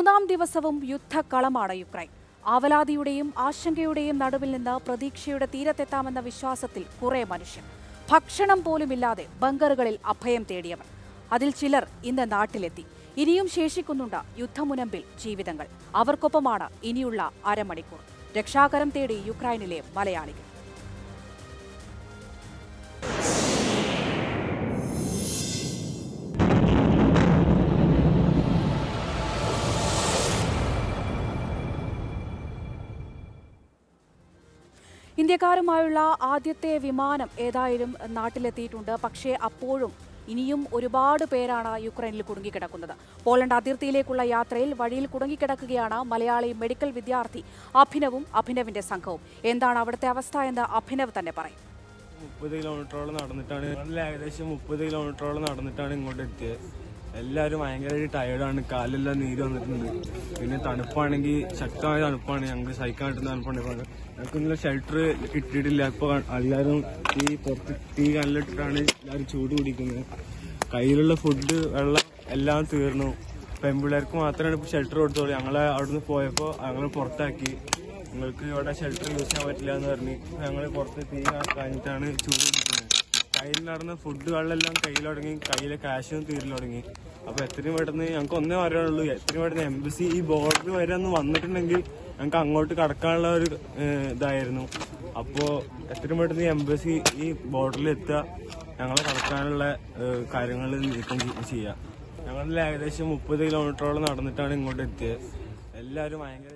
മൂന്നാം ദിവസവും യുദ്ധക്കളമാണ് യുക്രൈൻ ആവലാതിയുടെയും ആശങ്കയുടെയും നടുവിൽ നിന്ന് പ്രതീക്ഷയുടെ തീരത്തെത്താമെന്ന വിശ്വാസത്തിൽ കുറെ മനുഷ്യർ ഭക്ഷണം പോലുമില്ലാതെ ബങ്കറുകളിൽ അഭയം തേടിയവർ അതിൽ ചിലർ ഇന്ന് നാട്ടിലെത്തി ഇനിയും ശേഷിക്കുന്നുണ്ട് യുദ്ധമുനമ്പിൽ ജീവിതങ്ങൾ അവർക്കൊപ്പമാണ് ഇനിയുള്ള അരമണിക്കൂർ രക്ഷാകരം തേടി യുക്രൈനിലെ മലയാളികൾ ഇന്ത്യക്കാരുമായുള്ള ആദ്യത്തെ വിമാനം ഏതായാലും നാട്ടിലെത്തിയിട്ടുണ്ട് പക്ഷേ അപ്പോഴും ഇനിയും ഒരുപാട് പേരാണ് യുക്രൈനിൽ കുടുങ്ങിക്കിടക്കുന്നത് പോളണ്ട് അതിർത്തിയിലേക്കുള്ള യാത്രയിൽ വഴിയിൽ കുടുങ്ങിക്കിടക്കുകയാണ് മലയാളി മെഡിക്കൽ വിദ്യാർത്ഥി അഭിനവും അഭിനവിന്റെ സംഘവും എന്താണ് അവിടുത്തെ അവസ്ഥ എന്ന് അഭിനവ് തന്നെ പറയും മുപ്പത് കിലോമീറ്ററോളം നടന്നിട്ടാണ് ഞങ്ങളിൽ ഏകദേശം മുപ്പത് കിലോമീറ്ററോളം നടന്നിട്ടാണ് ഇങ്ങോട്ട് എത്തിയത് എല്ലാവരും ഭയങ്കരമായിട്ട് ടയർഡാണ് കാലെല്ലാം നീര് വന്നിട്ടുണ്ട് പിന്നെ തണുപ്പാണെങ്കിൽ ശക്തമായ തണുപ്പാണ് ഞങ്ങൾക്ക് സഹിക്കാൻ പറ്റുന്ന തണുപ്പാണ് ഇപ്പോൾ ഞങ്ങൾക്ക് ഇന്നലെ ഷെൽട്ടർ കിട്ടിയിട്ടില്ല ഇപ്പോൾ എല്ലാവരും ഈ പുറത്ത് തീ കല്ലിട്ടിട്ടാണ് എല്ലാവരും ചൂട് പിടിക്കുന്നത് കയ്യിലുള്ള ഫുഡ് വെള്ളം എല്ലാം തീർന്നു പെൺപിള്ളേർക്ക് മാത്രമാണ് ഇപ്പോൾ ഷെൽട്ടർ കൊടുത്തോളൂ ഞങ്ങളെ അവിടുന്ന് പോയപ്പോൾ ഞങ്ങൾ പുറത്താക്കി നിങ്ങൾക്ക് ഇവിടെ ഷെൽട്ടർ യൂസ് ചെയ്യാൻ പറ്റില്ല എന്ന് പറഞ്ഞ് ഞങ്ങൾ പുറത്ത് തീ കഴിഞ്ഞിട്ടാണ് ചൂട് പിടിക്കുന്നത് കയ്യിൽ നടന്ന ഫുഡ് വെള്ളമെല്ലാം കയ്യിൽ തുടങ്ങി കയ്യിലെ കാശും തീരിൽ തുടങ്ങി അപ്പൊ എത്രയും പെട്ടെന്ന് ഞങ്ങൾക്ക് ഒന്നേ പറയാനുള്ളൂ എത്രയും പെട്ടെന്ന് എംബസി ഈ ബോർഡർ വരെ ഒന്ന് വന്നിട്ടുണ്ടെങ്കിൽ ഞങ്ങൾക്ക് അങ്ങോട്ട് കടക്കാനുള്ള ഒരു ഏഹ്, ഇതായിരുന്നു അപ്പോ എത്രയും പെട്ടെന്ന് എംബസി ഈ ബോർഡറിൽ എത്തുക ഞങ്ങളെ കടക്കാനുള്ള കാര്യങ്ങൾ നീക്കം ചെയ്യ- ചെയ്യാം ഞങ്ങളിൽ ഏകദേശം മുപ്പത് കിലോമീറ്ററോളം നടന്നിട്ടാണ് ഇങ്ങോട്ട് എത്തിയത് എല്ലാവരും ഭയങ്കര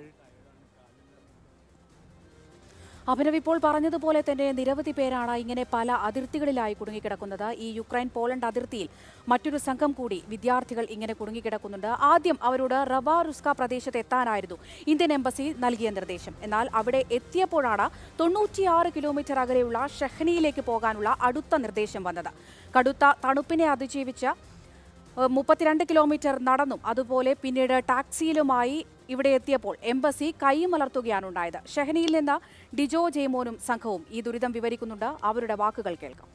അഭിനവ് ഇപ്പോൾ പറഞ്ഞതുപോലെ തന്നെ നിരവധി പേരാണ് ഇങ്ങനെ പല അതിർത്തികളിലായി കുടുങ്ങിക്കിടക്കുന്നത് ഈ യുക്രൈൻ പോളണ്ട് അതിർത്തിയിൽ മറ്റൊരു സംഘം കൂടി വിദ്യാർത്ഥികൾ ഇങ്ങനെ കുടുങ്ങിക്കിടക്കുന്നുണ്ട് ആദ്യം അവരോട് റവാറുസ്ക പ്രദേശത്ത് എത്താനായിരുന്നു ഇന്ത്യൻ എംബസി നൽകിയ നിർദ്ദേശം എന്നാൽ അവിടെ എത്തിയപ്പോഴാണ് തൊണ്ണൂറ്റിയാറ് കിലോമീറ്റർ അകലെയുള്ള ഷെഹ്നിയിലേക്ക് പോകാനുള്ള അടുത്ത നിർദ്ദേശം വന്നത് കടുത്ത തണുപ്പിനെ അതിജീവിച്ച ഏഹ് മുപ്പത്തിരണ്ട് കിലോമീറ്റർ നടന്നും അതുപോലെ പിന്നീട് ടാക്സിയിലുമായി ഇവിടെ എത്തിയപ്പോൾ എംബസി കൈമലർത്തുകയാണ് ഉണ്ടായത് ഷെഹനിയിൽ നിന്ന് ഡിജോ ജെയ്മോനും സംഘവും ഈ ദുരിതം വിവരിക്കുന്നുണ്ട് അവരുടെ വാക്കുകൾ കേൾക്കാം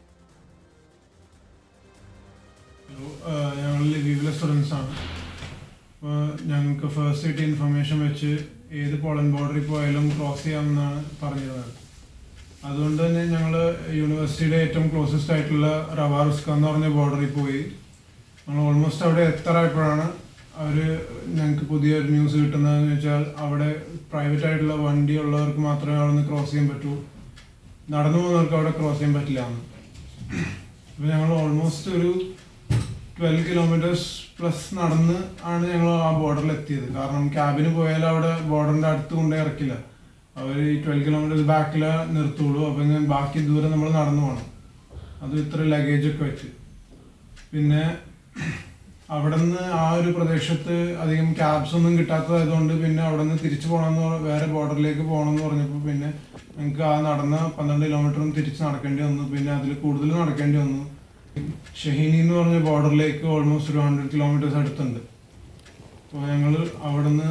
ഞങ്ങൾ ലിവീവിലെ സ്റ്റുഡൻസ് ആണ് അപ്പോൾ ഞങ്ങൾക്ക് ഫസ്റ്റ് കിട്ടിയ ഇൻഫർമേഷൻ വെച്ച് ഏത് പോളണ്ട് ബോർഡറിൽ പോയാലും ക്രോസ് ചെയ്യാമെന്നാണ് പറഞ്ഞിരുന്നത് അതുകൊണ്ട് തന്നെ ഞങ്ങൾ യൂണിവേഴ്സിറ്റിയുടെ ഏറ്റവും ക്ലോസസ്റ്റ് ആയിട്ടുള്ള റവാറുസ്ക എന്ന് പറഞ്ഞ ബോർഡറിൽ പോയി നമ്മൾ ഓൾമോസ്റ്റ് അവിടെ എത്താറായപ്പോഴാണ് അവർ ഞങ്ങൾക്ക് പുതിയൊരു ന്യൂസ് കിട്ടുന്നതെന്ന് വെച്ചാൽ അവിടെ പ്രൈവറ്റ് ആയിട്ടുള്ള വണ്ടി ഉള്ളവർക്ക് മാത്രമേ അവിടെ നിന്ന് ക്രോസ് ചെയ്യാൻ പറ്റൂ നടന്നു പോകുന്നവർക്ക് അവിടെ ക്രോസ് ചെയ്യാൻ പറ്റില്ല എന്ന് അപ്പോൾ ഞങ്ങൾ ഓൾമോസ്റ്റ് ഒരു ട്വൽവ് കിലോമീറ്റേഴ്സ് പ്ലസ് നടന്ന് ആണ് ഞങ്ങൾ ആ ബോർഡറിൽ എത്തിയത് കാരണം ക്യാബിന് പോയാൽ അവിടെ ബോർഡറിന്റെ അടുത്ത് കൊണ്ടേ ഇറക്കില്ല അവർ ഈ ട്വൽവ് കിലോമീറ്റേഴ്സ് ബാക്കിൽ നിർത്തുള്ളൂ അപ്പം ഞാൻ ബാക്കി ദൂരം നമ്മൾ നടന്നു പോകണം അത് ഇത്ര ലഗേജ് ഒക്കെ വെച്ച് പിന്നെ അവിടെ നിന്ന് ആ ഒരു പ്രദേശത്ത് അധികം ക്യാബ്സ് ഒന്നും കിട്ടാത്തതായതുകൊണ്ട് പിന്നെ അവിടെ നിന്ന് തിരിച്ചു പോകണമെന്ന് പറ- വേറെ ബോർഡറിലേക്ക് പോകണമെന്ന് പറഞ്ഞപ്പോൾ പിന്നെ ഞങ്ങൾക്ക് ആ നടന്ന പന്ത്രണ്ട് കിലോമീറ്ററും തിരിച്ച് നടക്കേണ്ടി വന്നു പിന്നെ അതിൽ കൂടുതൽ നടക്കേണ്ടി വന്നു ഷഹീനി എന്ന് പറഞ്ഞ ബോർഡറിലേക്ക് ഓൾമോസ്റ്റ് ഒരു ഹൺഡ്രഡ് കിലോമീറ്റേഴ്സ് അടുത്തുണ്ട് അപ്പോൾ ഞങ്ങൾ അവിടുന്ന്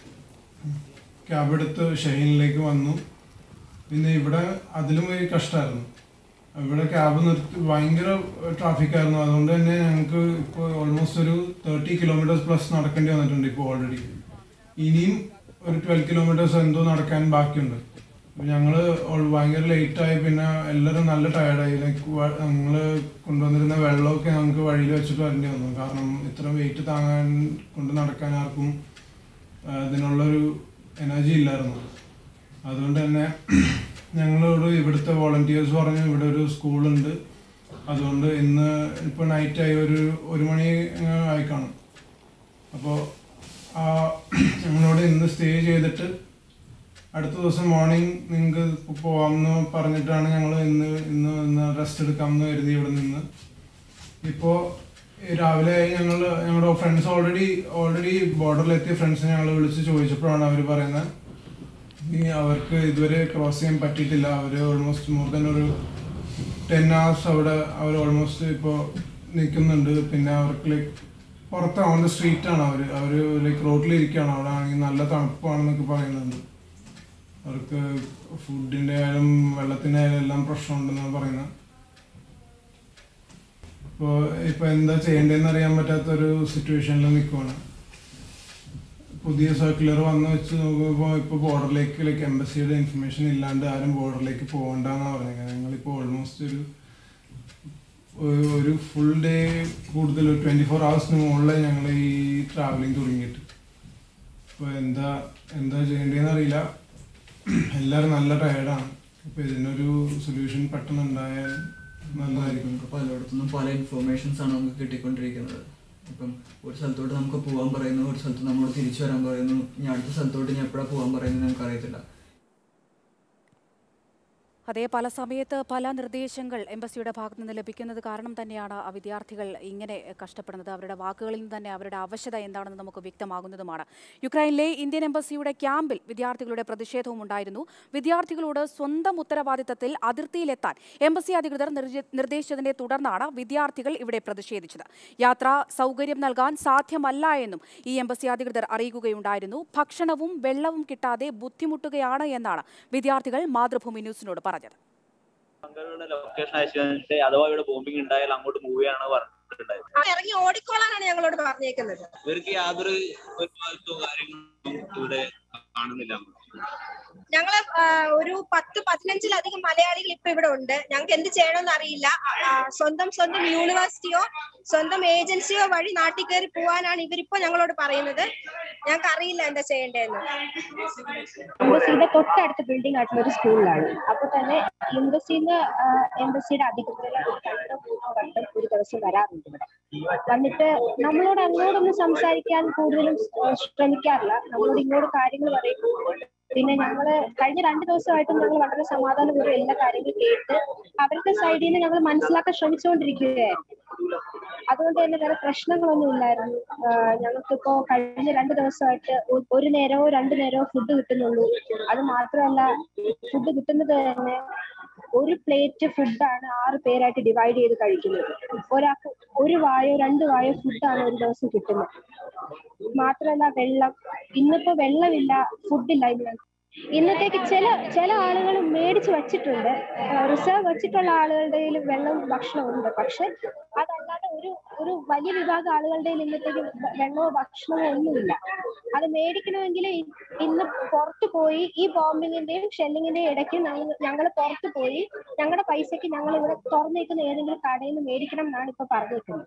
ക്യാബ് എടുത്ത് ഷഹീനിലേക്ക് വന്നു പിന്നെ ഇവിടെ അതിലും വലിയ കഷ്ടമായിരുന്നു ഇവിടെ ക്യാബ് നിർത്തി ഭയങ്കര ട്രാഫിക് ആയിരുന്നു അതുകൊണ്ട് തന്നെ ഞങ്ങൾക്ക് ഇപ്പോൾ ഓൾമോസ്റ്റ് ഒരു തേർട്ടി കിലോമീറ്റേഴ്സ് പ്ലസ് നടക്കേണ്ടി വന്നിട്ടുണ്ട് ഇപ്പോൾ ഓൾറെഡി ഇനിയും ഒരു ട്വൽവ് കിലോമീറ്റേഴ്സ് എന്തോ നടക്കാൻ ബാക്കിയുണ്ട് ഞങ്ങൾ ഭയങ്കര ലേറ്റ് ആയി പിന്നെ എല്ലാവരും നല്ല ടയർഡായി ലൈക്ക് ഞങ്ങൾ കൊണ്ടുവന്നിരുന്ന വെള്ളമൊക്കെ ഞങ്ങൾക്ക് വഴിയിൽ വെച്ചിട്ട് വരേണ്ടി വന്നു കാരണം ഇത്ര വെയിറ്റ് താങ്ങാൻ കൊണ്ട് നടക്കാൻ ആർക്കും ആ, ഇതിനുള്ളൊരു എനർജി ഇല്ലായിരുന്നു അതുകൊണ്ട് തന്നെ ഞങ്ങളോട് ഇവിടുത്തെ വോളണ്ടിയേഴ്സ് പറഞ്ഞു ഇവിടെ ഒരു സ്കൂളുണ്ട് അതുകൊണ്ട് ഇന്ന് ഇപ്പോൾ നൈറ്റായി ഒരു ഒരു മണി ആ, ആയി കാണും അപ്പോൾ ഞങ്ങളോട് ഇന്ന് സ്റ്റേ ചെയ്തിട്ട് അടുത്ത ദിവസം മോർണിംഗ് നിങ്ങൾക്ക് പോവാമെന്ന് പറഞ്ഞിട്ടാണ് ഞങ്ങൾ ഇന്ന് ഇന്ന് ഇന്ന് റെസ്റ്റ് എടുക്കാമെന്ന് കരുതി ഇവിടെ നിന്ന് ഇപ്പോൾ രാവിലെ ഞങ്ങൾ ഞങ്ങളുടെ ഫ്രണ്ട്സ് ഓൾറെഡി ഓൾറെഡി ബോർഡറിലെത്തിയ ഫ്രണ്ട്സിനെ ഞങ്ങൾ വിളിച്ച് ചോദിച്ചപ്പോഴാണ് അവർ പറയുന്നത് ഇനി അവർക്ക് ഇതുവരെ ക്രോസ് ചെയ്യാൻ പറ്റിയിട്ടില്ല അവർ ഓൾമോസ്റ്റ് മോർ ദാൻ ഒരു ടെൻ hours അവിടെ അവർ ഓൾമോസ്റ്റ് ഇപ്പോൾ നിൽക്കുന്നുണ്ട് പിന്നെ അവർക്ക് ലൈക്ക് പുറത്ത് ഓൺ ദ സ്ട്രീറ്റ് ആണ് അവർ അവർ ലൈക്ക് റോഡിലിരിക്കുകയാണ് അവിടെ ആണെങ്കിൽ നല്ല തണുപ്പാണെന്നൊക്കെ പറയുന്നുണ്ട് അവർക്ക് ഫുഡിൻ്റെ ആയാലും വെള്ളത്തിൻ്റെ ആയാലും എല്ലാം പ്രശ്നമുണ്ടെന്നാണ് പറയുന്നത് ഇപ്പോൾ ഇപ്പോൾ എന്താ ചെയ്യേണ്ടതെന്ന് അറിയാൻ പറ്റാത്തൊരു സിറ്റുവേഷനിൽ നിൽക്കുവാണ് പുതിയ സർക്കുലർ വന്ന് വെച്ച് നോക്കുമ്പോൾ ഇപ്പോൾ ബോർഡറിലേക്ക് ലൈക്ക് എംബസിയുടെ ഇൻഫർമേഷൻ ഇല്ലാണ്ട് ആരും ബോർഡറിലേക്ക് പോകണ്ടെന്നാണ് പറഞ്ഞത് ഞങ്ങളിപ്പോൾ ഓൾമോസ്റ്റ് ഒരു ഒരു- ഒരു ഫുൾ ഡേ കൂടുതൽ ഒരു ട്വൻറ്റി ഫോർ ഹവേഴ്സിന് മുകളിൽ ഞങ്ങൾ ഈ ട്രാവലിംഗ് തുടങ്ങിയിട്ട് ഇപ്പോൾ എന്താ എന്താ ചെയ്യേണ്ടതെന്ന് അറിയില്ല എല്ലാവരും നല്ല ടയർഡാണ് അപ്പോൾ ഇതിനൊരു സൊല്യൂഷൻ പെട്ടെന്ന് ഉണ്ടായാൽ നല്ലതായിരിക്കും നമുക്ക് പലയിടത്തുനിന്നും പല ഇൻഫോർമേഷൻസ് ആണ് നമുക്ക് കിട്ടിക്കൊണ്ടിരിക്കുന്നത് ഇപ്പം ഒരു സ്ഥലത്തോട്ട് നമുക്ക് പോകാൻ പറയുന്നു ഒരു സ്ഥലത്ത് നമ്മളോട് തിരിച്ചു വരാൻ പറയുന്നു ഇനി അടുത്ത സ്ഥലത്തോട്ട് ഇനി എപ്പോഴാണ് പോകാൻ പറയുന്നത് നമുക്ക് അറിയത്തില്ല അതേ പല സമയത്ത് പല നിർദ്ദേശങ്ങൾ എംബസിയുടെ ഭാഗത്തു നിന്ന് ലഭിക്കുന്നത് കാരണം തന്നെയാണ് ആ വിദ്യാർത്ഥികൾ ഇങ്ങനെ കഷ്ടപ്പെടുന്നത് അവരുടെ വാക്കുകളിൽ നിന്ന് തന്നെ അവരുടെ അവശത എന്താണെന്ന് നമുക്ക് വ്യക്തമാകുന്നതുമാണ് യുക്രൈനിലെ ഇന്ത്യൻ എംബസിയുടെ ക്യാമ്പിൽ വിദ്യാർത്ഥികളുടെ പ്രതിഷേധവും ഉണ്ടായിരുന്നു വിദ്യാർത്ഥികളോട് സ്വന്തം ഉത്തരവാദിത്തത്തിൽ അതിർത്തിയിലെത്താൻ എംബസി അധികൃതർ നിർജ- നിർദ്ദേശിച്ചതിനെ തുടർന്നാണ് വിദ്യാർത്ഥികൾ ഇവിടെ പ്രതിഷേധിച്ചത് യാത്രാ സൗകര്യം നൽകാൻ സാധ്യമല്ല എന്നും ഈ എംബസി അധികൃതർ അറിയിക്കുകയുണ്ടായിരുന്നു ഭക്ഷണവും വെള്ളവും കിട്ടാതെ ബുദ്ധിമുട്ടുകയാണ് എന്നാണ് വിദ്യാർത്ഥികൾ മാതൃഭൂമി ന്യൂസിനോട് പറഞ്ഞത് ബംഗാളുടെ ലൊക്കേഷൻ അയച്ചു തന്നിട്ട് അഥവാ ഇവിടെ ബോംബിംഗ് ഉണ്ടായാൽ അങ്ങോട്ട് മൂവ് ചെയ്യാനാണ് പറഞ്ഞിട്ടുണ്ടായത് ആ, ഇറങ്ങി ഓടിക്കോളാനാണ് ഞങ്ങളോട് പറഞ്ഞേക്കുന്നത് ഇവർക്ക് യാതൊരു ഉത്തരവാദിത്വമോ കാര്യങ്ങളൊന്നും ഇവിടെ കാണുന്നില്ല ഞങ്ങള് ആ, ഒരു പത്ത് പതിനഞ്ചിലധികം മലയാളികൾ ഇപ്പൊ ഇവിടെ ഉണ്ട് ഞങ്ങൾക്ക് എന്ത് ചെയ്യണമെന്ന് അറിയില്ല ആ, ആ, സ്വന്തം സ്വന്തം യൂണിവേഴ്സിറ്റിയോ സ്വന്തം ഏജൻസിയോ വഴി നാട്ടിൽ കയറി പോവാനാണ് ഇവരിപ്പോ ഞങ്ങളോട് പറയുന്നത് ഞങ്ങൾക്ക് അറിയില്ല എന്താ ചെയ്യേണ്ടതെന്ന് എംബസിയുടെ തൊട്ടടുത്ത ബിൽഡിംഗ് ആയിട്ടുള്ള ഒരു സ്കൂളിലാണ് അപ്പൊ തന്നെ എംബസിന്ന് എംബസിയുടെ അധികൃതർ ഒരു രണ്ടോ മൂന്നോ വട്ടം ഒരു ദിവസം വരാറുണ്ട് ഇവിടെ വന്നിട്ട് നമ്മളോട് അങ്ങോട്ടൊന്നും സംസാരിക്കാൻ കൂടുതലും ഏഹ് ശ്രമിക്കാറില്ല നമ്മളോട് ഇങ്ങോട്ട് കാര്യങ്ങൾ പറയും പിന്നെ ഞങ്ങള് കഴിഞ്ഞ രണ്ട് ദിവസമായിട്ടും ഞങ്ങൾ വളരെ സമാധാനപൂർവ്വം എല്ലാ കാര്യങ്ങളും കേട്ട് അവരുടെ സൈഡിൽ നിന്ന് ഞങ്ങൾ മനസ്സിലാക്കാൻ ശ്രമിച്ചുകൊണ്ടിരിക്കുകയായിരുന്നു അതുകൊണ്ട് തന്നെ വേറെ പ്രശ്നങ്ങളൊന്നും ഇല്ലായിരുന്നു ആഹ് ഞങ്ങൾക്കിപ്പോ കഴിഞ്ഞ രണ്ട് ദിവസമായിട്ട് ഒ- ഒരു നേരമോ രണ്ടു നേരമോ ഫുഡ് കിട്ടുന്നുള്ളൂ അത് മാത്രമല്ല ഫുഡ് കിട്ടുന്നത് തന്നെ ഒരു പ്ലേറ്റ് ഫുഡാണ് ആറ് പേരായിട്ട് ഡിവൈഡ് ചെയ്ത് കഴിക്കുന്നത് ഒരാൾക്ക് ഒരു വായോ രണ്ട് വായോ ഫുഡാണ് ഒരു ദിവസം കിട്ടുന്നത് മാത്രമല്ല വെള്ളം ഇന്നിപ്പോ വെള്ളമില്ല ഫുഡില്ല ഇന്ന് ഇന്നത്തേക്ക് ചില ചില ആളുകൾ മേടിച്ച് വെച്ചിട്ടുണ്ട് റിസർവ് വെച്ചിട്ടുള്ള ആളുകളുടെ കയ്യിൽ വെള്ളവും ഭക്ഷണവും ഉണ്ട് പക്ഷെ അതല്ലാതെ ഒരു ഒരു വലിയ വിഭാഗം ആളുകളുടെ കയ്യിൽ ഇന്നത്തേക്ക് വെ- വെള്ളമോ ഭക്ഷണമോ ഒന്നുമില്ല അത് മേടിക്കണമെങ്കിൽ ഇ- ഇന്ന് പുറത്തു പോയി ഈ ബോംബിങ്ങിന്റെയും ഷെല്ലിങ്ങിന്റെയും ഇടയ്ക്ക് ഞങ്ങൾ പുറത്തു പോയി ഞങ്ങളുടെ പൈസക്ക് ഞങ്ങൾ ഇവിടെ തുറന്നേക്കുന്ന ഏതെങ്കിലും കടയിൽ നിന്ന് മേടിക്കണം എന്നാണ് ഇപ്പൊ പറഞ്ഞേക്കുന്നത്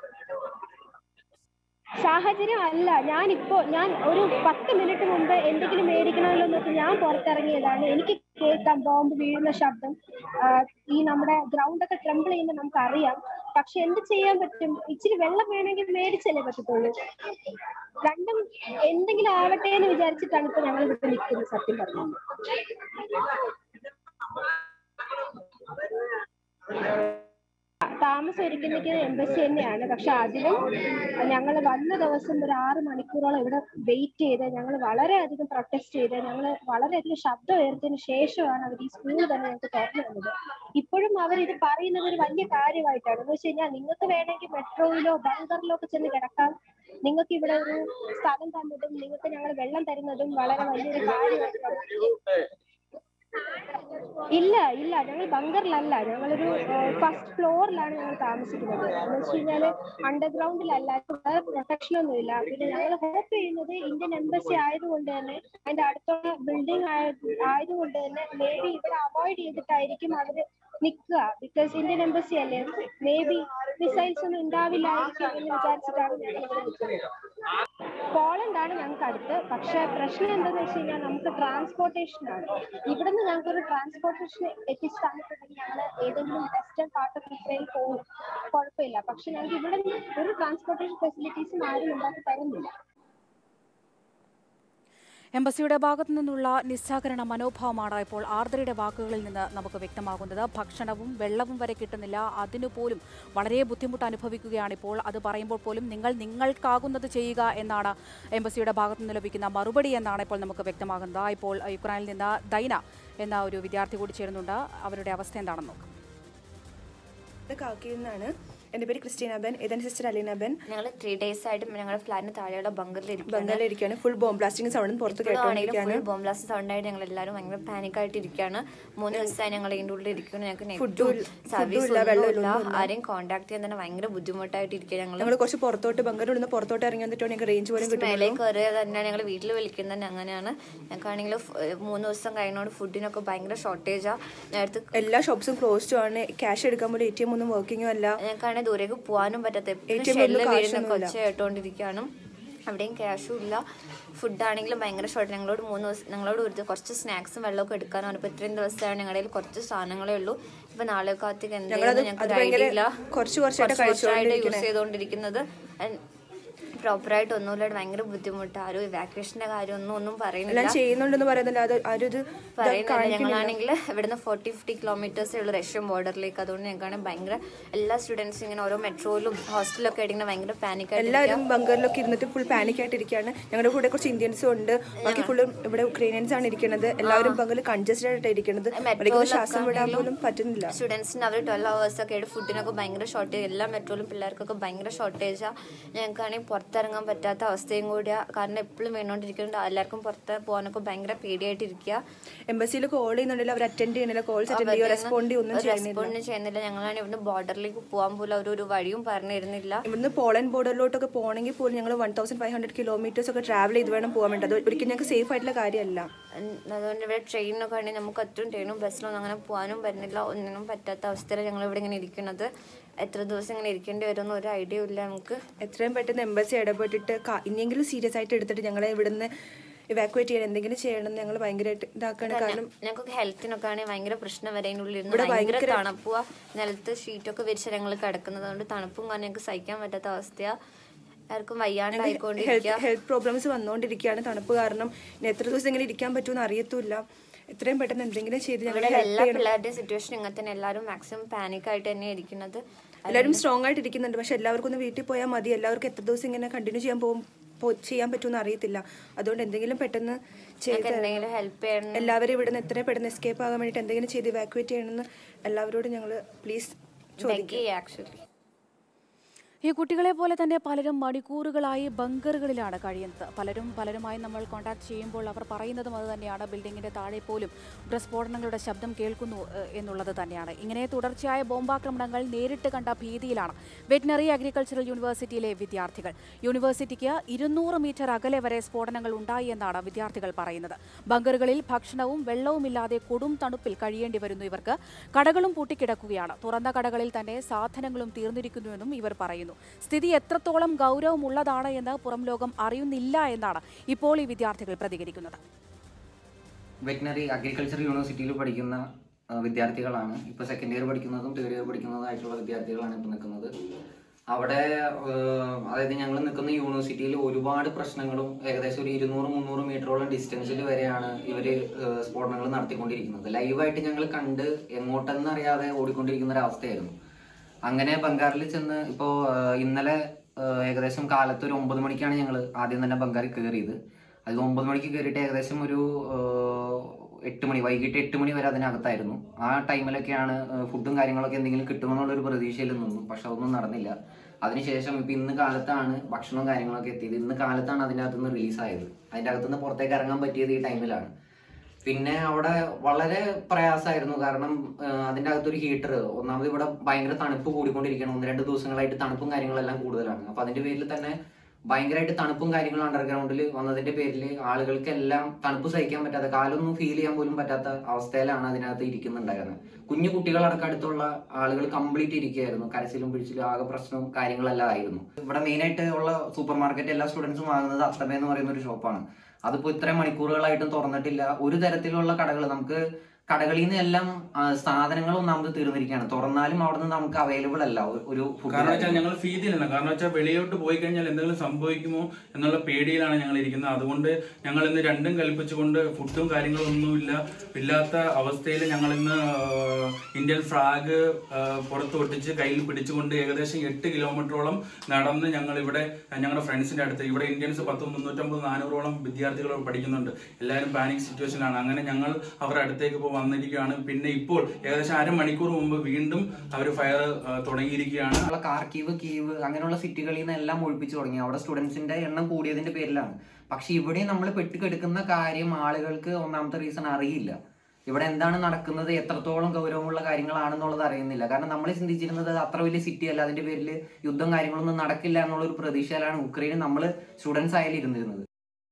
സാഹചര്യം അല്ല ഞാനിപ്പോ ഞാൻ ഒരു പത്ത് മിനിറ്റ് മുമ്പ് എന്തെങ്കിലും മേടിക്കണമല്ലോ എന്നൊക്കെ ഞാൻ പുറത്തിറങ്ങിയതാണ് എനിക്ക് കേൾക്കാം ബോംബ് വീഴുന്ന ശബ്ദം ആ, ഈ നമ്മുടെ ഗ്രൗണ്ട് ഒക്കെ ട്രംബിൾ ചെയ്യുമ്പോൾ നമുക്ക് അറിയാം പക്ഷെ എന്ത് ചെയ്യാൻ പറ്റും ഇച്ചിരി വെള്ളം വേണമെങ്കിൽ മേടിച്ചല്ലേ പറ്റത്തുള്ളൂ രണ്ടും എന്തെങ്കിലും ആവട്ടെ എന്ന് വിചാരിച്ചിട്ടാണ് ഇപ്പൊ ഞങ്ങൾ ഇവിടെ നിൽക്കുന്നത് സത്യം പറഞ്ഞു താമസം ഒരുക്കുന്നത് എംബസി തന്നെയാണ് പക്ഷെ അതിലും ഞങ്ങൾ വന്ന ദിവസം ഒരു ആറ് മണിക്കൂറോളം ഇവിടെ വെയിറ്റ് ചെയ്ത് ഞങ്ങൾ വളരെയധികം പ്രൊട്ടസ്റ്റ് ചെയ്ത് ഞങ്ങൾ വളരെയധികം ശബ്ദം ഉയർത്തിയതിനു ശേഷമാണ് അവർ ഈ സ്കൂൾ തന്നെ ഞങ്ങൾക്ക് തുറന്നു തന്നത് ഇപ്പോഴും അവർ ഇത് പറയുന്നത് ഒരു വലിയ കാര്യമായിട്ടാണ് എന്ന് വെച്ച് കഴിഞ്ഞാൽ നിങ്ങൾക്ക് വേണമെങ്കിൽ മെട്രോയിലോ ബങ്കറിലോ ഒക്കെ ചെന്ന് കിടക്കാം നിങ്ങൾക്ക് ഇവിടെ ഒരു സ്ഥലം തന്നതും നിങ്ങൾക്ക് ഞങ്ങൾ വെള്ളം തരുന്നതും വളരെ വലിയൊരു കാര്യമായിട്ടാണ് ഇല്ല ഇല്ല ഞങ്ങൾ ബങ്കറിലല്ല ഞങ്ങളൊരു ഫസ്റ്റ് ഫ്ലോറിലാണ് ഞങ്ങൾ താമസിക്കുന്നത് എന്ന് വെച്ച് കഴിഞ്ഞാല് അണ്ടർഗ്രൗണ്ടിലല്ല വേറെ പ്രൊട്ടക്ഷൻ ഒന്നും ഇല്ല പിന്നെ ഞങ്ങൾ ഹോപ്പ് ചെയ്യുന്നത് ഇന്ത്യൻ എംബസി ആയതുകൊണ്ട് തന്നെ അതിന്റെ അടുത്തുള്ള ബിൽഡിംഗ് ആയതുകൊണ്ട് തന്നെ മേ ബി ഇവിടെ അവോയ്ഡ് ചെയ്തിട്ടായിരിക്കും അവര് നിൽക്കുക ബിക്കോസ് ഇന്ത്യൻ എംബസി അല്ലേ മേ ബി മിസൈൽസ് ഒന്നും ഉണ്ടാവില്ലായിരിക്കും എന്ന് വിചാരിച്ചിട്ടാണ് ഞങ്ങൾ ഇവിടെ നിൽക്കുന്നത് പോളണ്ട് ആണ് ഞങ്ങൾക്ക് അടുത്ത് പക്ഷെ പ്രശ്നം എന്താന്ന് വെച്ച് കഴിഞ്ഞാൽ നമുക്ക് ട്രാൻസ്പോർട്ടേഷൻ ആണ് ഇവിടുന്ന് ഞങ്ങൾക്ക് ഒരു ട്രാൻസ്പോർട്ടേഷൻ എത്തിച്ച് തന്നിട്ടുണ്ടെങ്കിൽ ഞങ്ങൾ ഏതെങ്കിലും വെസ്റ്റേൺ പാർട്ട് ഓഫ് ഇസ്രയേൽ പോകും കുഴപ്പമില്ല പക്ഷെ ഞങ്ങൾക്ക് ഇവിടെ ഒരു ട്രാൻസ്പോർട്ടേഷൻ ഫെസിലിറ്റീസും ആരും ഉണ്ടാക്കി തരുന്നില്ല എംബസിയുടെ ഭാഗത്തു നിന്നുള്ള നിസ്സഹകരണ മനോഭാവമാണ് ഇപ്പോൾ ആർദ്രയുടെ വാക്കുകളിൽ നിന്ന് നമുക്ക് വ്യക്തമാകുന്നത് ഭക്ഷണവും വെള്ളവും വരെ കിട്ടുന്നില്ല അതിനുപോലും വളരെ ബുദ്ധിമുട്ട് അനുഭവിക്കുകയാണ് ഇപ്പോൾ അത് പറയുമ്പോൾ പോലും നിങ്ങൾ നിങ്ങൾക്കാകുന്നത് ചെയ്യുക എന്നാണ് എംബസിയുടെ ഭാഗത്തു നിന്ന് ലഭിക്കുന്ന മറുപടി എന്നാണ് ഇപ്പോൾ നമുക്ക് വ്യക്തമാകുന്നത് ഇപ്പോൾ യുക്രൈനിൽ നിന്ന് ദൈന എന്ന ഒരു വിദ്യാർത്ഥി കൂടി ചേരുന്നുണ്ട് അവരുടെ അവസ്ഥ എന്താണെന്ന് നോക്കാം കാക്കിയിൽ നിന്നാണ് എൻ്റെ പേര് ക്രിസ്റ്റീന ബെൻ ഇതെൻ്റെ സിസ്റ്റർ അലീന ബെൻ ഞങ്ങൾ ത്രീ ഡേയ്സ് ആയിട്ട് ഞങ്ങളുടെ ഫ്ലാറ്റിന് താഴെയുള്ള ബംഗറിലിരിക്കുകയാണ് ബംഗാളിലിരിക്കുകയാണ് ഫുൾ ബോംബ് ബ്ലാസ്റ്റിംഗ് സൗണ്ട് പുറത്ത് കേട്ടോണ്ടിരിക്കുകയാണ് ഫുൾ ബോംബ് ബ്ലാസ്റ്റ് സൗണ്ട് ആയിട്ട് ഞങ്ങൾ എല്ലാവരും ഭയങ്കര പാനിക് ആയിട്ട് ഇരിക്കുകയാണ് മൂന്ന് ദിവസമായി ഞങ്ങൾ ഇതിൻ്റെ ഉള്ളിൽ ഇരിക്കുന്നു ഞങ്ങൾക്ക് ഫുഡും ഇല്ല, സർവീസ് ഫുഡും ഇല്ല, വെള്ളവും ഒന്നുമില്ല ഒന്നുമില്ല. ആരെയും കോൺടാക്ട് ചെയ്യാൻ തന്നെ ഭയങ്കര ബുദ്ധിമുട്ടായിട്ട് ഇരിക്കുക ഞങ്ങൾ ഞങ്ങൾ കുറച്ച് പുറത്തോട്ട് ബംഗാളിൽ നിന്ന് പുറത്തോട്ട് ഇറങ്ങി വന്നിട്ട് ഞങ്ങൾക്ക് റേഞ്ച് പോലും മേലെ കിട്ടുന്നുള്ളൂ കയറിയ തന്നെ ഞങ്ങൾ വീട്ടിൽ വിളിക്കുന്നത് തന്നെ അങ്ങനെയാണ് ഞങ്ങൾക്കാണെങ്കിൽ മൂന്ന് ദിവസം കഴിഞ്ഞോണ്ട് ഫുഡിനൊക്കെ ഭയങ്കര ഷോർട്ടേജാ നേരത്തെ എല്ലാ ഷോപ്സും ക്ലോസ്ഡ് ആണ് ക്യാഷ് എടുക്കാൻ പോലും എ ടി എം ഒന്നും വർക്കിങ്ങും അല്ല ഞങ്ങൾക്കാണെങ്കിൽ ദൂരേക്ക് പോകാനും പറ്റാത്ത എപ്പോഴും ATM ഷെല്ല് ലും വീഴുന്ന കാശൊന്നുമില്ല. കൊച്ച കേട്ടോണ്ടിരിക്കുകയാണ് അവിടെയും ക്യാഷും ഇല്ല ഫുഡാണെങ്കിലും ഭയങ്കര ഷോർട്ട് ഞങ്ങളോട് മൂന്ന് ദിവസം ഞങ്ങളോട് ഒരു ദിവസം കുറച്ച് സ്നാക്സും വെള്ളമൊക്കെ എടുക്കാനാണ് ഇപ്പോൾ ഇത്രയും ദിവസമാണ് ഞങ്ങളുടെ കയ്യിൽ കുറച്ച് സാധനങ്ങളേ ഉള്ളൂ ഇപ്പൊ നാളെ കാത്തേക്ക് ഞങ്ങളത് എന്തായാലും ഞങ്ങൾക്ക് അത് ഭയങ്കര ഐഡിയ ഇല്ല കുറച്ച് കുറച്ചായിട്ട് യൂസ് കഴിച്ചുകൊണ്ടിരിക്കണേ. ചെയ്തുകൊണ്ടിരിക്കുന്നത് പ്രോപ്പറായിട്ട് ഒന്നുമില്ലാണ്ട് ഭയങ്കര ബുദ്ധിമുട്ട് ആരും ഇവാക്യുവേഷന്റെ കാര്യം ഒന്നും ഒന്നും എല്ലാം പറയുന്നില്ല ചെയ്യുന്നുണ്ടെന്ന് പറയുന്നില്ല അത് ആരും ഇത് പറയുന്നില്ല കാണിക്കുന്നില്ല ഞങ്ങളാണെങ്കിൽ ഇവിടുന്ന് ഫോർട്ടി ഫിഫ്റ്റി കിലോമീറ്റേഴ്സേ ഉള്ളൂ റഷ്യൻ ബോർഡറിലേക്ക് അതുകൊണ്ട് ഞങ്ങൾക്കാണെങ്കിൽ ഭയങ്കര എല്ലാ സ്റ്റുഡൻസും ഇങ്ങനെ ഓരോ മെട്രോയിലും ഹോസ്റ്റലിലൊക്കെ ആയിട്ട് ഭയങ്കര പാനിക് എല്ലാവരും ബംഗറിലൊക്കെ ഇരുന്നിട്ട് ഫുൾ പാനിക് ആയിട്ടിരിക്കുകയാണ് ഞങ്ങളുടെ കൂടെ കുറച്ച് ഇന്ത്യൻസും ഉണ്ട് ബാക്കി ഫുള്ളും ഇവിടെ ഉക്രൈനിയൻസ് ആണ് ഇരിക്കുന്നത് എല്ലാവരും ബംഗറിൽ കൺജസ്റ്റഡ് ആയിട്ട് ഇരിക്കുന്നത് അവർക്ക് ശ്വാസം വിടാൻ പോലും പറ്റുന്നില്ല സ്റ്റുഡൻസിന് അവർ ട്വൽവ് അവേഴ്സ് ഒക്കെ ആയിട്ട് ഫുഡിനൊക്കെ ഭയങ്കര ഷോർട്ടേജ് എല്ലാ മെട്രോയിലും പിള്ളേർക്കൊക്കെ ഭയങ്കര ഷോർട്ടേജാണ് ഞങ്ങൾക്കാണെങ്കിൽ പുറത്തിറങ്ങാൻ പറ്റാത്ത അവസ്ഥയും കൂടിയാ കാരണം എപ്പോഴും വീണുകൊണ്ടിരിക്കുന്നുണ്ട് എല്ലാവർക്കും പുറത്ത് പോകാനൊക്കെ ഭയങ്കര പേടിയായിട്ടിരിക്കുക എംബസിയിൽ കോൾ ചെയ്യുന്നുണ്ടെങ്കിൽ അവർ അറ്റൻഡ് ചെയ്യുന്നില്ല കോൾസ് അറ്റൻഡ് ചെയ്യുക റെസ്പോണ്ട് ഒന്നും ചെയ്യുന്നില്ല റെസ്പോണ്ട് ചെയ്യുന്നില്ല ഞങ്ങളാണ് ഇവിടുന്ന് ബോർഡറിലേക്ക് പോകാൻ പോലും അവർ ഒരു വഴിയും പറഞ്ഞു തരുന്നില്ല ഇവിടുന്ന് പോളണ്ട് ബോർഡറിലോട്ടൊക്കെ പോകണമെങ്കിൽ പോലും ഞങ്ങൾ one thousand five hundred kilometres ഒക്കെ ട്രാവൽ ചെയ്ത് വേണം പോകാൻ വേണ്ടി അത് ഒരിക്കലും ഞങ്ങൾക്ക് സേഫ് ആയിട്ടുള്ള കാര്യമല്ല ഉം, അതുകൊണ്ട് ഇവിടെ ട്രെയിനൊക്കെ ആണെങ്കിൽ നമുക്ക് അത്രയും ട്രെയിനും ബസ്സിലൊന്നും അങ്ങനെ പോകാനും പറ്റുന്നില്ല ഒന്നിനും പറ്റാത്ത അവസ്ഥയിലാണ് ഞങ്ങൾ ഇവിടെ ഇങ്ങനെ ഇരിക്കുന്നത് എത്ര ദിവസം ഇങ്ങനെ ഇരിക്കേണ്ടി വരുമെന്ന് ഒരു ഐഡിയ ഇല്ല നമുക്ക് എത്രയും പെട്ടെന്ന് എംബസി ഇടപെട്ടിട്ട് ക- ഇനിയെങ്കിലും സീരിയസ് ആയിട്ട് എടുത്തിട്ട് ഞങ്ങളെ ഇവിടുന്ന് ഇവാക്യുവേറ്റ് ചെയ്യാൻ എന്തെങ്കിലും ചെയ്യണമെന്ന് ഞങ്ങൾ ഭയങ്കരമായിട്ട് ഇതാക്കാണ് കാരണം ഞങ്ങൾക്ക് ഹെൽത്തിനൊക്കെ ആണെങ്കിൽ ഭയങ്കര പ്രശ്നം വരെ അതിൻ്റെ ഉള്ളിൽ ഇരുന്ന് ഇവിടെ ഭയങ്കര ഭയങ്കര- തണുപ്പുക നിലത്ത് ഷീറ്റൊക്കെ വിരിച്ച് ഞങ്ങൾ കിടക്കുന്നത് കൊണ്ട് തണുപ്പും കാരണം ഞങ്ങൾക്ക് സഹിക്കാൻ പറ്റാത്ത അവസ്ഥയാ ആർക്കും വയ്യാണ്ടായിക്കൊണ്ടിരിക്കുക ഹെൽത്ത് പ്രോബ്ലംസ് വന്നുകൊണ്ടിരിക്കുകയാണ് തണുപ്പ് കാരണം ഇനി എത്ര ദിവസം ഇങ്ങനെ ഇരിക്കാൻ പറ്റുമെന്ന് അറിയത്തുമില്ല എത്രയും പെട്ടെന്ന് എന്തെങ്കിലും ചെയ്ത് ഇവിടെ ഞങ്ങളെ ഹെൽപ്പ് എല്ലാ ചെയ്യണം പിള്ളേരുടെയും സിറ്റുവേഷൻ ഇങ്ങനെ തന്നെ എല്ലാവരും മാക്സിമം പാനിക് ആയിട്ട് തന്നെ ഇരിക്കുന്നത് എല്ലാവരും സ്ട്രോങ് ആയിട്ട് ഇരിക്കുന്നുണ്ട് പക്ഷെ എല്ലാവർക്കും ഒന്ന് വീട്ടിൽ പോയാൽ മതി എല്ലാവർക്കും എത്ര ദിവസം ഇങ്ങനെ കണ്ടിന്യൂ ചെയ്യാൻ പോകും പോ- ചെയ്യാൻ പറ്റുമെന്ന് അറിയത്തില്ല അതുകൊണ്ട് എന്തെങ്കിലും പെട്ടെന്ന് ചെയ്ത് ഞങ്ങൾക്ക് എന്തെങ്കിലും ഹെൽപ്പ് ചെയ്യണം എല്ലാവരും ഇവിടുന്ന് എത്രയും പെട്ടെന്ന് എസ്കേപ്പ് ആകാൻ വേണ്ടിയിട്ട് എന്തെങ്കിലും ചെയ്ത് ഇവാക്യുവേറ്റ് ചെയ്യണമെന്ന് എല്ലാവരോടും ഞങ്ങൾ പ്ലീസ് ചോദിക്കും ആക്ച്വലി ഈ കുട്ടികളെ പോലെ തന്നെ പലരും മണിക്കൂറുകളായി ബങ്കറുകളിലാണ് കഴിയുന്നത് പലരും പലരുമായി നമ്മൾ കോൺടാക്ട് ചെയ്യുമ്പോൾ അവർ പറയുന്നതും അത് തന്നെയാണ് ബിൽഡിങ്ങിന്റെ താഴെ പോലും സ്ഫോടനങ്ങളുടെ ശബ്ദം കേൾക്കുന്നു ഏഹ്, എന്നുള്ളത് തന്നെയാണ് ഇങ്ങനെ തുടർച്ചയായ ബോംബാക്രമണങ്ങൾ നേരിട്ട് കണ്ട ഭീതിയിലാണ് വെറ്റിനറി അഗ്രികൾച്ചറൽ യൂണിവേഴ്സിറ്റിയിലെ വിദ്യാർത്ഥികൾ യൂണിവേഴ്സിറ്റിക്ക് ഇരുന്നൂറ് മീറ്റർ അകലെ വരെ സ്ഫോടനങ്ങൾ ഉണ്ടായി എന്നാണ് വിദ്യാർത്ഥികൾ പറയുന്നത് ബങ്കറുകളിൽ ഭക്ഷണവും വെള്ളവുമില്ലാതെ കൊടും തണുപ്പിൽ കഴിയേണ്ടി വരുന്നു ഇവർക്ക് കടകളും പൂട്ടിക്കിടക്കുകയാണ് തുറന്ന കടകളിൽ തന്നെ സാധനങ്ങളും തീർന്നിരിക്കുന്നുവെന്നും ഇവർ പറയുന്നു സ്ഥിതി എത്രത്തോളം ഗൗരവമുള്ളതാണ് എന്ന് പുറം ലോകം അറിയുന്നില്ല എന്നാണ് ഇപ്പോൾ ഈ വിദ്യാർത്ഥികൾ പ്രതികരിക്കുന്നത് വെറ്റിനറി അഗ്രികൾച്ചർ യൂണിവേഴ്സിറ്റിയിൽ പഠിക്കുന്ന ആ, വിദ്യാർത്ഥികളാണ് ഇപ്പോൾ സെക്കൻഡ് ഇയർ പഠിക്കുന്നതും തേർഡ് ഇയർ പഠിക്കുന്നതായിട്ടുള്ള വിദ്യാർത്ഥികളാണ് ഇപ്പോൾ നിൽക്കുന്നത് അവിടെ ആ, അതായത് ഞങ്ങൾ നിൽക്കുന്ന യൂണിവേഴ്സിറ്റിയിൽ ഒരുപാട് പ്രശ്നങ്ങളും ഏകദേശം ഒരു ഇരുന്നൂറ് മുന്നൂറ് മീറ്ററോളം ഡിസ്റ്റൻസിൽ വരെയാണ് ഇവർ സ്ഫോടനങ്ങൾ നടത്തിക്കൊണ്ടിരിക്കുന്നത് ലൈവായിട്ട് ഞങ്ങൾ കണ്ട് എങ്ങോട്ടെന്ന് അറിയാതെ ഓടിക്കൊണ്ടിരിക്കുന്ന ഒരു അവസ്ഥയായിരുന്നു അങ്ങനെ ബംഗാറിൽ ചെന്ന് ഇപ്പോൾ ഇന്നലെ ആ, ഏകദേശം കാലത്ത് ഒരു ഒമ്പത് മണിക്കാണ് ഞങ്ങൾ ആദ്യം തന്നെ ബംഗാറിൽ കയറിയത് അത് ഒമ്പത് മണിക്ക് കയറിയിട്ട് ഏകദേശം ഒരു ആ, എട്ട് മണി വൈകിട്ട് എട്ട് മണി വരെ അതിനകത്തായിരുന്നു ആ ടൈമിലൊക്കെയാണ് ആ, ഫുഡും കാര്യങ്ങളൊക്കെ എന്തെങ്കിലും കിട്ടുമെന്നുള്ളൊരു പ്രതീക്ഷയിൽ നിന്നു പക്ഷെ അതൊന്നും നടന്നില്ല അതിനുശേഷം ഇപ്പം ഇന്ന് കാലത്താണ് ഭക്ഷണവും കാര്യങ്ങളൊക്കെ എത്തിയത് ഇന്ന് കാലത്താണ് അതിൻ്റെ അകത്തുനിന്ന് റിലീസായത് അതിൻ്റെ അകത്തുനിന്ന് പുറത്തേക്ക് ഇറങ്ങാൻ പറ്റിയത് ഈ ടൈമിലാണ് പിന്നെ അവിടെ വളരെ പ്രയാസമായിരുന്നു കാരണം ആ, അതിൻ്റെ അകത്തൊരു ഹീറ്റർ ഒന്നാമത് ഇവിടെ ഭയങ്കര തണുപ്പ് കൂടിക്കൊണ്ടിരിക്കണം ഒന്ന് രണ്ട് ദിവസങ്ങളായിട്ട് തണുപ്പും കാര്യങ്ങളെല്ലാം കൂടുതലാണ് അപ്പൊ അതിന്റെ പേരിൽ തന്നെ ഭയങ്കരമായിട്ട് തണുപ്പും കാര്യങ്ങളും അണ്ടർഗ്രൗണ്ടിൽ വന്നതിന്റെ പേരിൽ ആളുകൾക്കെല്ലാം തണുപ്പ് സഹിക്കാൻ പറ്റാത്ത കാലൊന്നും ഫീൽ ചെയ്യാൻ പോലും പറ്റാത്ത അവസ്ഥയിലാണ് അതിനകത്ത് ഇരിക്കുന്നുണ്ടായിരുന്നത് കുഞ്ഞു കുട്ടികളടക്കം അടുത്തുള്ള ആളുകൾ കംപ്ലീറ്റ് ഇരിക്കുകയായിരുന്നു കരച്ചിലും പിടിച്ചിലും ആകെ പ്രശ്നവും കാര്യങ്ങളെല്ലാം ആയിരുന്നു ഇവിടെ മെയിനായിട്ട് ഉള്ള സൂപ്പർ മാർക്കറ്റ് എല്ലാ സ്റ്റുഡൻസും വാങ്ങുന്നത് അത്തമ എന്ന് പറയുന്ന ഒരു ഷോപ്പാണ് അതിപ്പോ ഇത്രയും മണിക്കൂറുകളായിട്ടും തുറന്നിട്ടില്ല ഒരു തരത്തിലുള്ള കടകൾ നമുക്ക് കടകളിൽ നിന്ന് എല്ലാം ആ, സാധനങ്ങൾ ഒന്നാമത് തീർന്നിരിക്കുകയാണ് തുറന്നാലും അവിടെ നിന്ന് നമുക്ക് അവൈലബിൾ അല്ല ഒരു- ഒരു food കാരണം വെച്ചാൽ കാര്യങ്ങൾ. ഞങ്ങൾ ഫീതിയിലാണ് കാരണം വെച്ചാൽ വെളിയോട്ട് പോയി കഴിഞ്ഞാൽ എന്തെങ്കിലും സംഭവിക്കുമോ എന്നുള്ള പേടിയിലാണ് ഞങ്ങൾ ഇരിക്കുന്നത് അതുകൊണ്ട് ഞങ്ങൾ ഇന്ന് രണ്ടും കൽപ്പിച്ചുകൊണ്ട് ഫുഡും കാര്യങ്ങളും ഒന്നുമില്ല ഇല്ലാത്ത അവസ്ഥയിൽ ഞങ്ങൾ ഇന്ന് ആഹ്, ഇന്ത്യൻ ഫ്ലാഗ് ആഹ്, പുറത്ത് ഒട്ടിച്ച് കയ്യിൽ പിടിച്ചുകൊണ്ട് ഏകദേശം എട്ട് കിലോമീറ്ററോളം നടന്ന് ഞങ്ങൾ ഇവിടെ ഞങ്ങളുടെ ഫ്രണ്ട്സിന്റെ അടുത്ത് ഇവിടെ ഇന്ത്യൻസ് പത്ത് മുന്നൂറ്റമ്പത് നാനൂറോളം വിദ്യാർത്ഥികൾ പഠിക്കുന്നുണ്ട് എല്ലാവരും പാനിക് സിറ്റുവേഷനിലാണ് അങ്ങനെ ഞങ്ങൾ അവരുടെ അടുത്തേക്ക് പോകുമ്പോൾ വന്നിരിക്കുകയാണ് പിന്നെ ഇപ്പോൾ ഏകദേശം അരമണിക്കൂർ മുമ്പ് വീണ്ടും അവർ ഫയർ തുടങ്ങിയിരിക്കുകയാണ് നമ്മളെ കാർക്കീവ് കീവ് അങ്ങനെയുള്ള സിറ്റികളിൽ നിന്ന് എല്ലാം ഒഴിപ്പിച്ചു തുടങ്ങി അവിടെ സ്റ്റുഡൻസിന്റെ എണ്ണം കൂടിയതിന്റെ പേരിലാണ് പക്ഷെ ഇവിടെ നമ്മൾ പെട്ടുകിടക്കുന്ന കാര്യം ആളുകൾക്ക് ഒന്നാമത്തെ റീസൺ അറിയില്ല ഇവിടെ എന്താണ് നടക്കുന്നത് എത്രത്തോളം ഗൗരവമുള്ള കാര്യങ്ങളാണെന്നുള്ളത് അറിയുന്നില്ല കാരണം നമ്മൾ ചിന്തിച്ചിരുന്നത് അത് അത്ര വലിയ സിറ്റി അല്ല അതിന്റെ പേരിൽ യുദ്ധം കാര്യങ്ങളൊന്നും നടക്കില്ല എന്നുള്ള ഒരു പ്രതീക്ഷയിലാണ് ഉക്രൈനിൽ നമ്മൾ സ്റ്റുഡൻസ് ആയാലും ഇരുന്നിരുന്നത്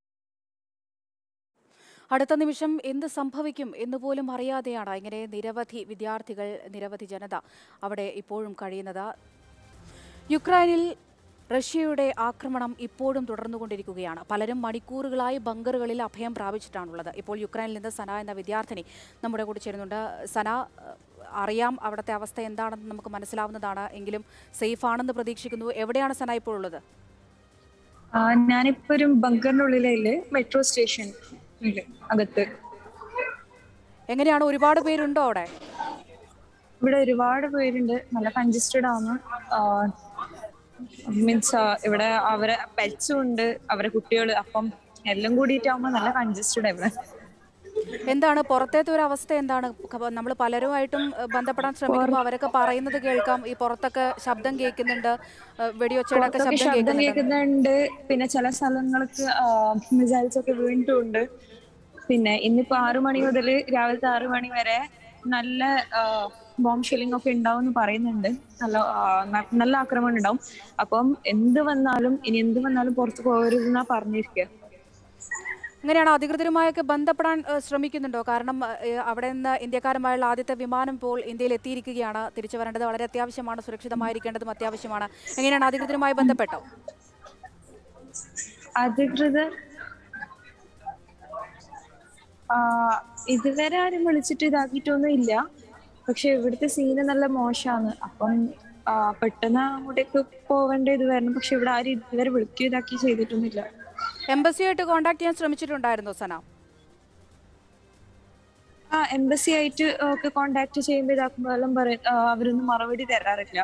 അടുത്ത നിമിഷം എന്ത് സംഭവിക്കും എന്ന് പോലും അറിയാതെയാണ് ഇങ്ങനെ നിരവധി വിദ്യാർത്ഥികൾ നിരവധി ജനത അവിടെ ഇപ്പോഴും കഴിയുന്നത് യുക്രൈനിൽ റഷ്യയുടെ ആക്രമണം ഇപ്പോഴും തുടർന്നുകൊണ്ടിരിക്കുകയാണ് പലരും മണിക്കൂറുകളായി ബങ്കറുകളിൽ അഭയം പ്രാപിച്ചിട്ടാണുള്ളത് ഇപ്പോൾ യുക്രൈനിൽ നിന്ന് സന എന്ന വിദ്യാർത്ഥിനി നമ്മുടെ കൂടെ ചേരുന്നുണ്ട് സന ഏഹ്, അറിയാം അവിടുത്തെ അവസ്ഥ എന്താണെന്ന് നമുക്ക് മനസ്സിലാവുന്നതാണ് എങ്കിലും സേഫ് ആണെന്ന് പ്രതീക്ഷിക്കുന്നു എവിടെയാണ് സന ഇപ്പോൾ ഉള്ളത് ആ, ഞാനിപ്പോ ഒരു ബങ്കറിന്റെ ഉള്ളിലെ മെട്രോ സ്റ്റേഷൻ അകത്ത് എങ്ങനെയാണ് ഒരുപാട് പേരുണ്ടോ അവിടെ ഇവിടെ ഒരുപാട് പേരുണ്ട് നല്ല കൺജസ്റ്റഡ് ആണ് മീൻസ് ഇവിടെ അവരെ പെറ്റ്സും ഉണ്ട് അവരെ കുട്ടികൾ അപ്പം എല്ലാം കൂടിയിട്ടാവുമ്പോ നല്ല കൺജസ്റ്റഡ് ഇവിടെ എന്താണ് പുറത്തേത്തെ ഒരു അവസ്ഥ എന്താണ് നമ്മൾ പലരുമായിട്ടും ഏഹ്, ബന്ധപ്പെടാൻ ശ്രമിക്കുമ്പോൾ അവരൊക്കെ പറയുന്നത് കേൾക്കാം ഈ പുറത്തൊക്കെ ശബ്ദം കേൾക്കുന്നുണ്ട് ഏഹ്, വെടിയൊച്ചയുടെ ഒക്കെ പുറത്തൊക്കെ ശബ്ദം ശബ്ദം കേൾക്കുന്നുണ്ട് കേൾക്കുന്നുണ്ട് പിന്നെ ചില സ്ഥലങ്ങൾക്ക് മിസൈൽസ് ഒക്കെ വീണിട്ടുണ്ട് പിന്നെ ഇന്നിപ്പോ ആറു മണി മുതൽ രാവിലത്തെ ആറു മണി വരെ നല്ല ബോംബ് ഷെല്ലിംഗ് ഒക്കെ ഉണ്ടാവും എന്ന് പറയുന്നുണ്ട് നല്ല ആ, ന- നല്ല ആക്രമണം ഉണ്ടാവും അപ്പം എന്ത് വന്നാലും ഇനി എന്ത് വന്നാലും പുറത്ത് പോകരുതെന്നാ പറഞ്ഞിരിക്കുക അങ്ങനെയാണ് അധികൃതരുമായൊക്കെ ബന്ധപ്പെടാൻ ഏഹ്, ശ്രമിക്കുന്നുണ്ടോ കാരണം ഏഹ്, അവിടെ നിന്ന് ഇന്ത്യക്കാരുമായുള്ള ആദ്യത്തെ വിമാനം ഇപ്പോൾ ഇന്ത്യയിൽ എത്തിയിരിക്കുകയാണ് തിരിച്ചു വരേണ്ടത് വളരെ അത്യാവശ്യമാണ് സുരക്ഷിതമായിരിക്കേണ്ടതും അത്യാവശ്യമാണ് എങ്ങനെയാണ് അധികൃതരുമായി ബന്ധപ്പെട്ടോ അധികൃതർ ആ, ഇതുവരെ ആരും വിളിച്ചിട്ട് ഇതാക്കിയിട്ടൊന്നും ഇല്ല പക്ഷെ ഇവിടുത്തെ സീന് നല്ല മോശമാണ് അപ്പം ആ, പെട്ടെന്ന് അങ്ങോട്ടേക്ക് പോവേണ്ട ഇത് വരണം പക്ഷെ ഇവിടെ ആരും ഇതുവരെ വിളിക്കുകയോ ഇതാക്കി ചെയ്തിട്ടൊന്നുമില്ല എംബസിയായിട്ട് കോൺടാക്ട് ചെയ്യാൻ ശ്രമിച്ചിട്ടുണ്ടായിരുന്നോ സന ആ എംബസി ആയിട്ട് ഒക്കെ കോണ്ടാക്ട് ചെയ്യുമ്പോൾ ഇതാക്കുമ്പോൾ എല്ലാം പറയും ആ, അവരൊന്നും മറുപടി തരാറില്ല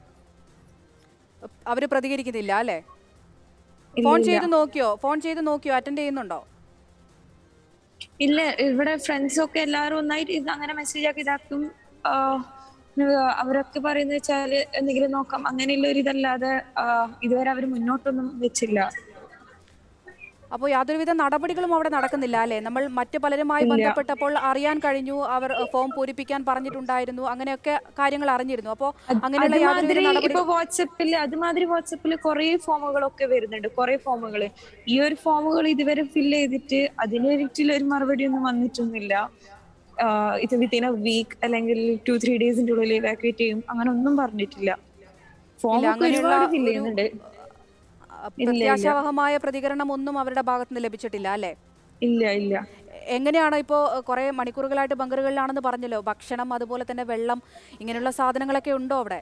അവർ പ്രതികരിക്കുന്നില്ല അല്ലേ ഇല്ല, ഫോൺ ഇല്ല. ചെയ്ത് നോക്കിയോ ഫോൺ ചെയ്ത് നോക്കിയോ അറ്റൻഡ് ചെയ്യുന്നുണ്ടോ ഇല്ല ഇവിടെ ഫ്രണ്ട്സ് ഒക്കെ എല്ലാവരും ഒന്നായിട്ട് ഇത് അങ്ങനെ മെസ്സേജ് ആക്കി ഇതാക്കും ആ, അവരൊക്കെ പറയുന്നത് വെച്ചാല് എന്തെങ്കിലും നോക്കാം അങ്ങനെയുള്ള ഒരു ഇതല്ലാതെ ആ, ഇതുവരെ അവർ മുന്നോട്ടൊന്നും വെച്ചില്ല അപ്പോൾ യാതൊരുവിധ നടപടികളും അവിടെ നടക്കുന്നില്ല അല്ലേ നമ്മൾ മറ്റു പലരുമായി ഇല്ല. ബന്ധപ്പെട്ടപ്പോൾ അറിയാൻ കഴിഞ്ഞു അവർ ഏഹ്, ഫോം പൂരിപ്പിക്കാൻ പറഞ്ഞിട്ടുണ്ടായിരുന്നു അങ്ങനെയൊക്കെ കാര്യങ്ങൾ അറിഞ്ഞിരുന്നു അപ്പോൾ അങ്ങനെയുള്ള യാതൊരുവിധ അതുമാതിരി നടപടി ഇപ്പൊ വാട്സപ്പിൽ അതുമാതിരി വാട്സപ്പിൽ കുറെ ഫോമുകളൊക്കെ വരുന്നുണ്ട് കുറെ ഫോമുകൾ ഈ ഒരു ഫോമുകൾ ഇതുവരെ ഫില്ല് ചെയ്തിട്ട് അതിനൊരിക്കലും ഒരു മറുപടി ഒന്നും വന്നിട്ടൊന്നുമില്ല ആഹ് ഇത് വിത്തിൻ എ വീക്ക് അല്ലെങ്കിൽ ടു ത്രീ ഡേയ്സിന്റെ ഉള്ളിൽ ഇവാക്യുവേറ്റ് ചെയ്യും അങ്ങനെ ഒന്നും പറഞ്ഞിട്ടില്ല ഫോം ഇല്ല, ഒക്കെ അങ്ങനെയുള്ള ഒരുപാട് ഫില്ല് ഒരു- ചെയ്യുന്നുണ്ട് ഇല്ല. പ്രത്യാശാവഹമായ പ്രതികരണം ഒന്നും അവരുടെ ഭാഗത്ത് നിന്ന് ലഭിച്ചിട്ടില്ല അല്ലേ ഇല്ല ഇല്ല എങ്ങനെയാണ് ഇപ്പോൾ കുറേ മണിക്കൂറുകളായിട്ട് ബങ്കറുകളിലാണെന്ന് പറഞ്ഞല്ലോ ഭക്ഷണം അതുപോലെ തന്നെ വെള്ളം ഇങ്ങനെയുള്ള സാധനങ്ങളൊക്കെ ഉണ്ടോ അവിടെ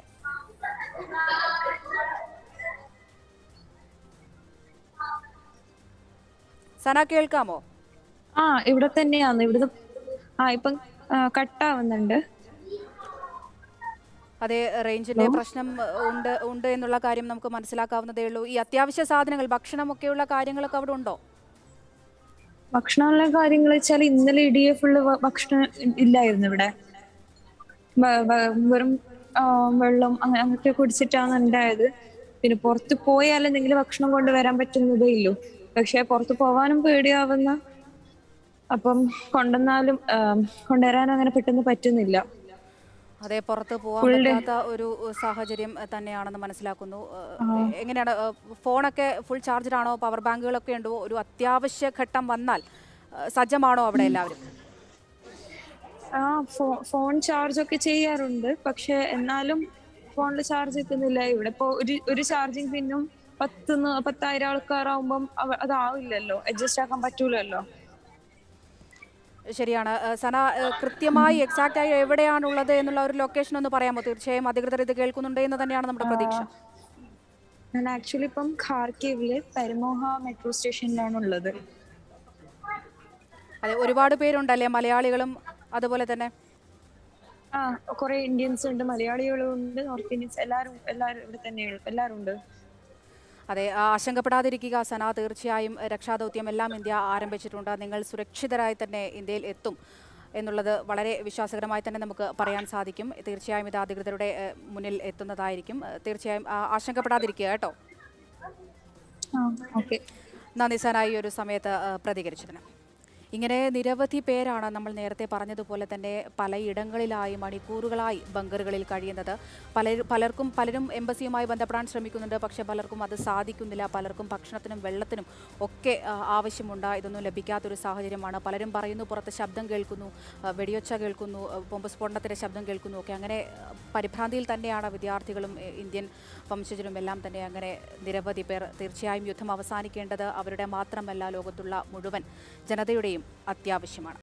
സന കേൾക്കാമോ ആ ഇവിടെ തന്നെയാണ് ഇവിടുന്ന് ആ ഇപ്പം കട്ടാവുന്നുണ്ട് അതെ റേഞ്ചിന്റെ പ്രശ്നം ഏഹ്, ഉണ്ട് ഉണ്ട് എന്നുള്ള കാര്യം നമുക്ക് മനസ്സിലാക്കാവുന്നതേ ഉള്ളൂ ഈ അത്യാവശ്യ സാധനങ്ങൾ ഭക്ഷണമൊക്കെയുള്ള കാര്യങ്ങളൊക്കെ അവിടെ ഉണ്ടോ ഭക്ഷണമുള്ള കാര്യങ്ങൾ വെച്ചാൽ ഇന്നലെ ഇടിയെ ഫുള്ള് ഭക്ഷണം ഇല്ലായിരുന്നു ഇവിടെ വ- വ- വെറും ആ, വെള്ളം അങ്ങനെ അങ്ങനത്തെ കുടിച്ചിട്ടാണ് ഉണ്ടായത് പിന്നെ പുറത്ത് പോയാൽ എന്തെങ്കിലും ഭക്ഷണം കൊണ്ടുവരാൻ പറ്റുന്നതേ ഉള്ളൂ പക്ഷെ പുറത്ത് പോവാനും പേടിയാവുന്ന അപ്പം കൊണ്ടുവന്നാലും ആ, കൊണ്ടുവരാനും അങ്ങനെ പെട്ടെന്ന് പറ്റുന്നില്ല അതെ പുറത്ത് പോകാൻ Full day. പറ്റാത്ത ഒരു ഏഹ്, സാഹചര്യം ഏഹ്, തന്നെയാണെന്ന് മനസ്സിലാക്കുന്നു ഏഹ്, ആ. എങ്ങനെയാണ് ഏഹ്, ഫോണൊക്കെ ഫുൾ ചാർജഡ് ആണോ പവർ ബാങ്കുകളൊക്കെ ഉണ്ടോ ഒരു അത്യാവശ്യ ഘട്ടം വന്നാൽ ഏഹ്, സജ്ജമാണോ അവിടെ എല്ലാവരും ആ ഫോ ഫോൺ ചാർജ് ഒക്കെ ചെയ്യാറുണ്ട് പക്ഷെ എന്നാലും ഫോണിൽ ചാർജ് എത്തുന്നില്ല ഇവിടെ ഇപ്പോ ഒരു ഒരു ചാർജിങ് പിന്നും പത്ത് ന- പത്തായിരം ആൾക്കാരാവുമ്പം അവ- അതാവില്ലല്ലോ അഡ്ജസ്റ്റ് ആക്കാൻ പറ്റൂലല്ലോ ശരിയാണ് ഏഹ്, സന ഏഹ്, കൃത്യമായി എക്സാക്റ്റ് ആയി എവിടെയാണുള്ളത് എന്നുള്ള ഒരു ലൊക്കേഷൻ ഒന്ന് പറയാമോ തീർച്ചയായും അധികൃതർ ഇത് കേൾക്കുന്നുണ്ട് എന്ന് തന്നെയാണ് നമ്മുടെ പ്രതീക്ഷ ഞാൻ ആക്ച്വലി ഇപ്പം ഖാർക്കീവില് പരമോഹ മെട്രോ സ്റ്റേഷനിലാണ് ഉള്ളത് അതെ ഒരുപാട് പേരുണ്ടല്ലേ മലയാളികളും അതുപോലെ തന്നെ ആ കുറെ ഇന്ത്യൻസ് ഉണ്ട് മലയാളികളും ഉണ്ട് നോർത്ത് ഇന്ത്യൻസ് എല്ലാരും എല്ലാരും ഇവിടെ തന്നെ എല്ലാരും ഉണ്ട് അതെ ആ, ആശങ്കപ്പെടാതിരിക്കുക സന തീർച്ചയായും രക്ഷാദൗത്യം എല്ലാം ഇന്ത്യ ആരംഭിച്ചിട്ടുണ്ട് നിങ്ങൾ സുരക്ഷിതരായി തന്നെ ഇന്ത്യയിൽ എത്തും എന്നുള്ളത് വളരെ വിശ്വാസകരമായി തന്നെ നമുക്ക് പറയാൻ സാധിക്കും തീർച്ചയായും ഇത് അധികൃതരുടെ ഏഹ്, മുന്നിൽ എത്തുന്നതായിരിക്കും ഏഹ്, തീർച്ചയായും ആ, ആശങ്കപ്പെടാതിരിക്കുക കേട്ടോ ഓക്കെ നന്ദി സാനായി ഒരു സമയത്ത് ഏഹ്, പ്രതികരിച്ചതിന് ഇങ്ങനെ നിരവധി പേരാണ് നമ്മൾ നേരത്തെ പറഞ്ഞതുപോലെ തന്നെ പലയിടങ്ങളിലായി മണിക്കൂറുകളായി ബങ്കറുകളിൽ കഴിയുന്നത് പല പലർക്കും പലരും എംബസിയുമായി ബന്ധപ്പെടാൻ ശ്രമിക്കുന്നുണ്ട് പക്ഷേ പലർക്കും അത് സാധിക്കുന്നില്ല പലർക്കും ഭക്ഷണത്തിനും വെള്ളത്തിനും ഒക്കെ ആ, ആവശ്യമുണ്ട് ഇതൊന്നും ലഭിക്കാത്തൊരു സാഹചര്യമാണ് പലരും പറയുന്നു പുറത്ത് ശബ്ദം കേൾക്കുന്നു ആ, വെടിയൊച്ച കേൾക്കുന്നു ആ, ബോംബ് സ്ഫോടനത്തിൻ്റെ ശബ്ദം കേൾക്കുന്നു ഒക്കെ അങ്ങനെ ആ, പരിഭ്രാന്തിയിൽ തന്നെയാണ് വിദ്യാർത്ഥികളും എ, ഇന്ത്യൻ വംശജരും എല്ലാം തന്നെ അങ്ങനെ നിരവധി പേർ തീർച്ചയായും യുദ്ധം അവസാനിക്കേണ്ടത് അവരുടെ മാത്രമല്ല ലോകത്തുള്ള മുഴുവൻ ജനതയുടെയും അത്യാവശ്യമാണ്